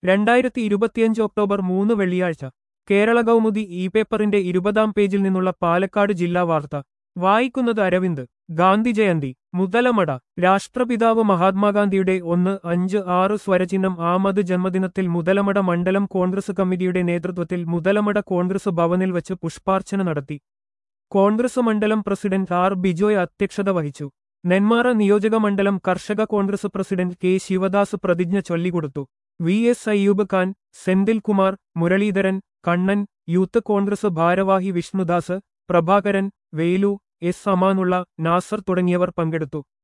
രണ്ടായിരത്തി ഇരുപത്തിയഞ്ച് ഒക്ടോബർ മൂന്ന് വെള്ളിയാഴ്ച കേരള കൗമുദി ഇ പേപ്പറിന്റെ ഇരുപതാം പേജിൽ നിന്നുള്ള പാലക്കാട് ജില്ലാ വാർത്ത വായിക്കുന്നത് അരവിന്ദ് ഗാന്ധി ജയന്തി മുതലമട രാഷ്ട്രപിതാവ് മഹാത്മാഗാന്ധിയുടെ ഒന്ന് അഞ്ച് ആറ് സ്വരചിഹ്നം ആമത് ജന്മദിനത്തിൽ മുതലമട മണ്ഡലം കോൺഗ്രസ് കമ്മിറ്റിയുടെ നേതൃത്വത്തിൽ മുതലമട കോൺഗ്രസ് ഭവനിൽ വച്ച് പുഷ്പാർച്ചന നടത്തി കോൺഗ്രസ് മണ്ഡലം പ്രസിഡന്റ് ആർ ബിജോയ് അധ്യക്ഷത വഹിച്ചു നെന്മാറ നിയോജക മണ്ഡലം കർഷക കോൺഗ്രസ് പ്രസിഡന്റ് കെ ശിവദാസ് പ്രതിജ്ഞ ചൊല്ലിക്കൊടുത്തു V S Ayub Khan Senthil Kumar Muraleedharan Kannan youth Congress ഭാരവാഹി വിഷ്ണുദാസ് പ്രഭാകരൻ വേലു എസ് അമാനുള്ള നാസർ തുടങ്ങിയവർ പങ്കെടുത്തു